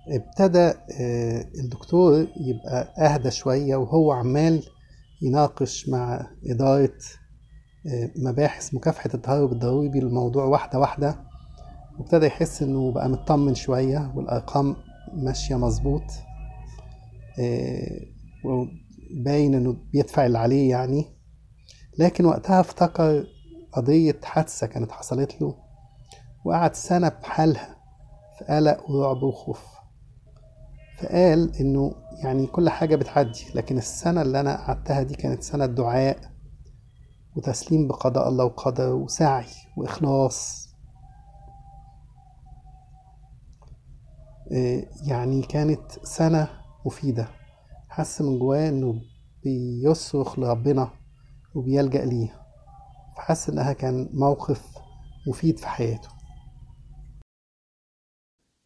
ابتدى آه، الدكتور يبقى أهدى شوية وهو عمال يناقش مع إدارة آه، مباحث مكافحة التهرب الضريبي الموضوع واحدة واحدة وابتدى يحس إنه بقى مطمن شوية والأرقام ماشية مظبوط آه، وباين إنه بيدفع اللي عليه يعني لكن وقتها افتكر قضية حادثة كانت حصلت له وقعد سنة بحالها في قلق ورعب وخوف فقال إنه يعني كل حاجة بتعدي لكن السنة اللي أنا قعدتها دي كانت سنة دعاء وتسليم بقضاء الله وقدره وسعي وإخلاص إيه، يعني كانت سنة مفيدة حس من جواه إنه بيصرخ لربنا وبيلجأ ليه فحس إنها كان موقف مفيد في حياته